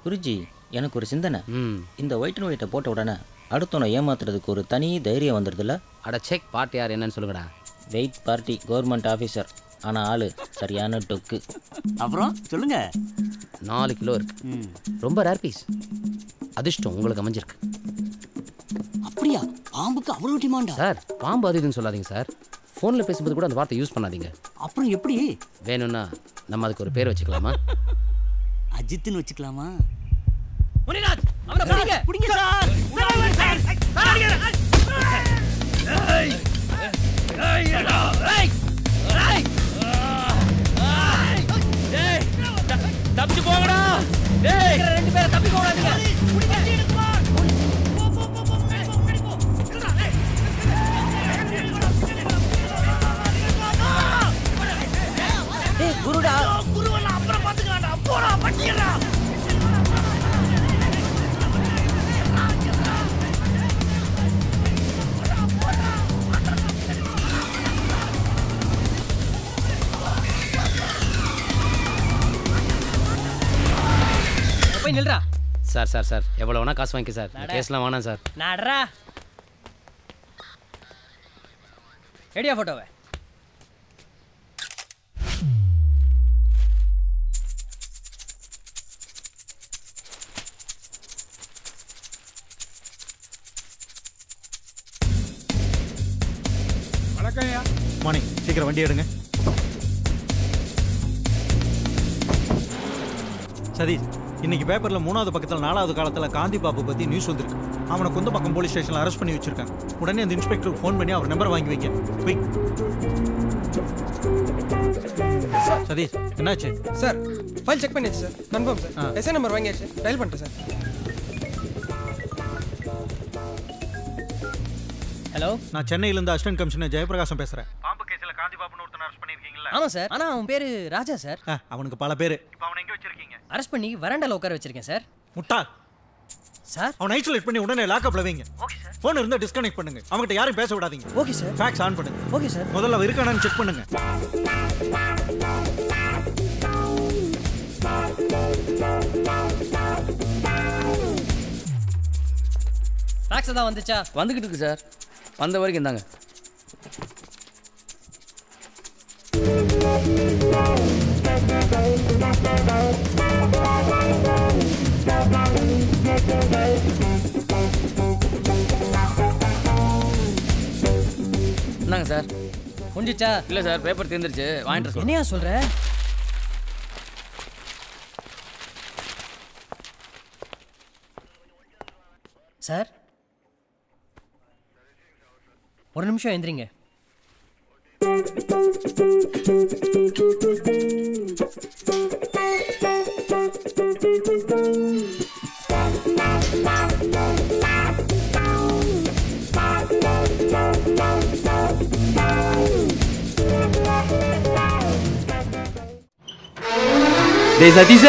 குருஜி எனக்கு ஒரு சிந்தனை ம் இந்த ஒயிட் அண்ட் ஒயிட்டை போட்ட உடனே அடுத்தவனை ஏமாத்துறதுக்கு ஒரு தனி தைரியம் வந்துடுதுல்ல அட செக் பார்ட்டி யார் என்னன்னு சொல்லுங்கடா வெயிட் பார்ட்டி கவர்மெண்ட் ஆஃபீஸர் ஆனால் ஆளு சரியான டொக்கு அப்புறம் சொல்லுங்க நாலு கிலோ இருக்கு ம். ரொம்ப ரேர் பீஸ் அதிர்ஷ்டம் உங்களுக்கு அமைஞ்சிருக்கு அப்படியா பாம்புக்கு அவ்வளவு டிமாண்டா சார் பாம்பு அது இதுன்னு சொல்லாதீங்க சார் ஃபோனில் பேசும்போது கூட அந்த வார்த்தை யூஸ் பண்ணாதீங்க அப்புறம் எப்படி வேணும்னா நம்ம அதுக்கு ஒரு பேர் வச்சுக்கலாமா அஜித்னு வச்சுக்கலாமா அவனை பிடிங்க பிடிங்க சார் தப்பிச்சு போங்கடா டேய் ரெண்டு பேரும் தப்பி போகாதீங்க டேய் குருடா போய் நில்றா சார் சார் சார் எவ்வளோ வேணா காசு வாங்கிக்க சார் இந்த கேஸ்லாம் வேணாம் சார் நடரா ரெடியா போட்டோவை மார்னிங் சீக்கிரம் வண்டி எடுங்க சதீஷ் இன்னைக்கு பேப்பர்ல மூணாவது பக்கத்துல நாலாவது காலத்துல காந்தி பாபு பத்தி நியூஸ் வந்திருக்கு அவனை குந்த பக்கம் போலீஸ் ஸ்டேஷன்ல அரெஸ்ட் பண்ணி வச்சிருக்காங்க உடனே அந்த இன்ஸ்பெக்டருக்கு ஃபோன் பண்ணி அவர் நம்பர் வாங்கி வைங்க போய் சதீஷ் என்னாச்சு சார் ஃபைல் செக் பண்ணியாச்சு சார் கன்ஃபார்ம் ஆ. சார் எஸ்ஐ நம்பர் வாங்கியாச்சு டயல் பண்ணிட்டேன் சார் ஹலோ நான் சென்னையில இருந்து அசிஸ்டன்ட் கமிஷனர் ஜெயபிரகாசம் பேசுறேன் பாம்பு கேஸ்ல காந்தி பாபுன்னு ஒருத்தன் அரெஸ்ட் பண்ணிருக்கீங்களா ஆமா சார் ஆனா அவன் பேரு ராஜா சார் அவனுக்கு பல பேரு இப்போ அவனை எங்க வச்சிருக்கீங்க அரெஸ்ட் பண்ணி வராண்டால உட்கார வச்சிருக்கேன் சார் முட்டாள் சார் அவனை ஐசோலேட் பண்ணி உடனே லாக்அப்ல வைங்க ஃபோன் இருந்தா டிஸ்கனெக்ட் பண்ணுங்க அவன்கிட்ட யாரையும் பேச விடாதீங்க ஓகே சார் ஃபேக்ஸ் ஆன் பண்ணுங்க ஓகே சார் முதல்ல அவன் இருக்கானான்னு செக் பண்ணுங்க ஃபேக்ஸ் தான் வந்துச்சா வந்துக்கிட்டு இருக்கு சார் வந்த வரைக்கும் இந்தாங்க இந்தாங்க சார் முடிஞ்சிச்சா இல்லை சார் பேப்பர் தீர்ந்துருச்சு வாங்கிட்டு வர சொல்லுங்க. என்னையா சொல்ற சார் ஒரு நிமிஷம் எந்திரிங்க டேய் சதீஷ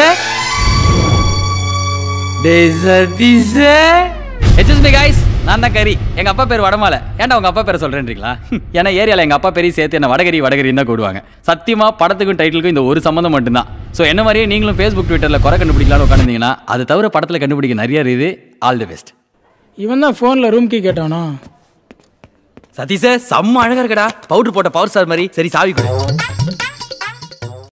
டேய் சதீஷ எக்ஸ்கூஸ் மீ கைஸ் நான் தான் கரி எங்க அப்பா பேர் வடமாலை ஏன்டா உங்க அப்பா பேரை சொல்றேன்றீங்களா ஏன்னா ஏரியால எங்க அப்பா பேரையும் சேர்த்து என்ன வடகரி வடகரின்னு தான் கூடுவாங்க சத்தியமா படத்துக்கும் டைட்டிலுக்கும் இந்த ஒரு சம்மந்தம் மட்டும்தான் ஸோ என்ன மாதிரியே நீங்களும் ஃபேஸ்புக் ட்விட்டர்ல குறை கண்டுபிடிக்கலாம்னு உட்காந்துருந்தீங்கன்னா அது தவிர படத்துல கண்டுபிடிக்க நிறைய இருக்குது ஆல் தி பெஸ்ட் இவன் தான் ஃபோனில் ரூம் கீ கேட்டானா சதீஷ செம்ம அழகா இருக்கடா பவுடர் போட்ட பவர் ஸ்டார் மாதிரி சரி சாவி கொடு